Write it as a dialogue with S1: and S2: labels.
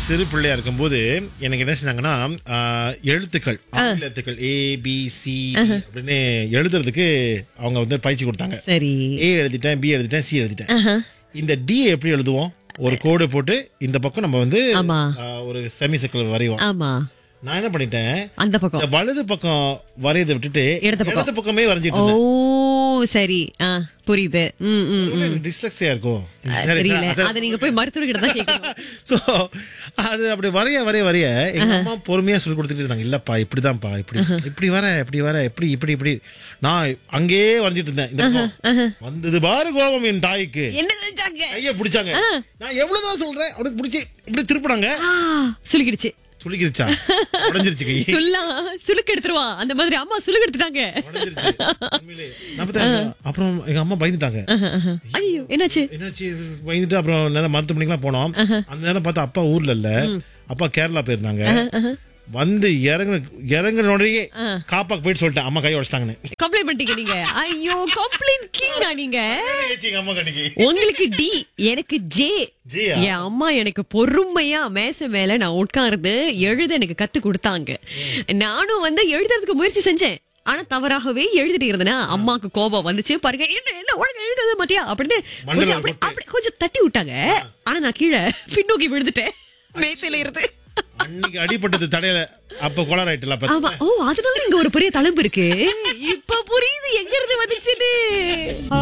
S1: சிறு பிள்ளையா இருக்கும்போது எனக்கு என்ன செஞ்சாங்கன்னா ஆ, எழுத்துக்கள் ஆங்கில எழுத்துக்கள் ஏ பி சி அப்படின்னு எழுதுறதுக்கு அவங்க வந்து பயிற்சி கொடுத்தாங்க
S2: சரி
S1: ஏ எழுதிட்டேன் பி எழுதிட்டேன் சி எழுதிட்டேன் இந்த டி எப்படி எழுதுவோம் ஒரு கோடு போட்டு இந்த பக்கம் நம்ம வந்து
S2: ஆமா.
S1: ஆ, ஒரு செமி சர்க்கிள் வரைவோம்
S2: ஆமா
S1: நான் என்ன பண்ணிட்டேன்
S2: அந்த பக்கம்
S1: இந்த வலது பக்கம் வரையதை விட்டுட்டு
S2: இடது பக்கம்.
S1: இடது பக்கமே வரைஞ்சிட்டு
S2: ஓ
S1: இருந்தேன்
S2: சரி ஆ புரியுது ம் ம்
S1: டிஸ்லெக்ஸியா இருக்கும்
S2: தெரியல அத நீங்க போய் மருத்துவர்கிட்ட தான் கேட்கணும்
S1: சோ அது அப்படி வரைய வரைய வரைய எங்க அம்மா பொறுமையா சொல்லி கொடுத்துட்டு இருந்தாங்க இல்லப்பா இப்படிதான்ப்பா இப்படி இப்படி வர இப்படி வர இப்படி இப்படி இப்படி நான் அங்கேயே வரைஞ்சிட்டு இருந்தேன் இந்த பக்கம். வந்தது பாரு கோபம் என் தாய்க்கு
S2: என்ன செஞ்சாங்க
S1: கைய பிடிச்சாங்க நான் எவ்வளவு தான் சொல்றேன் அவனுக்கு பிடிச்சி இப்படி திருப்பினாங்க
S2: ஆ, சுலுக்கிடுச்சு
S1: சுளிக்கிருச்சா உடஞ்சிருச்சு கை
S2: சொல்லா சுலுக்கு எடுத்துருவா அந்த மாதிரி அம்மா சுலுக்கு எடுத்துட்டாங்க
S1: உடைஞ்சிருச்சு. உண்மையிலே. நான் பார்த்தா, அப்புறம் எங்க அம்மா பயந்துட்டாங்க
S2: ஐயோ என்னாச்சு
S1: என்னாச்சு பயந்துட்டு அப்புறம் நேரம் மருத்துவமனைக்குலாம் போனோம் அந்த நேரம் பார்த்தா அப்பா ஊர்ல இல்ல அப்பா கேரளா போயிருந்தாங்க வந்து இறங்குன இறங்குனோடயே காப்பாக்கு போயிட்டு சொல்லிட்டேன் அம்மா கை உடைச்சிட்டாங்கன்னு
S2: கம்ப்ளைண்ட் பண்ணிட்டீங்க நீங்க ஐயோ கம்ப்ளைண்ட் கிங்கா நீங்க
S1: எங்க அம்மா கண்ணிக்கு
S2: உங்களுக்கு டி எனக்கு ஜே
S1: ஜியா?
S2: என் அம்மா எனக்கு பொறுமையா மேசை மேல நான் உட்கார்ந்து எழுத எனக்கு கத்து கொடுத்தாங்க நானும் வந்து எழுதுறதுக்கு முயற்சி செஞ்சேன் ஆனா தவறாகவே எழுதிட்டு இருந்தேனா அம்மாக்கு கோபம் வந்துச்சு பாருங்க என்ன என்ன ஒழுங்கா எழுதவே மாட்டியா அப்படின்னு கொஞ்சம் அப்படி அப்படி கொஞ்சம் தட்டி விட்டாங்க ஆனா நான் கீழே பின்னோக்கி விழுந்துட்டேன் மேசையில இருந்து
S1: அன்னைக்கு அடிபட்டது தடையில அப்ப கோளாறு ஆயிட்டுல அப்ப
S2: ஆமா ஓ அதனால இங்க ஒரு பெரிய தழும்பு இருக்கு இப்ப புரியுது எங்க இருந்து வந்துச்சுன்னு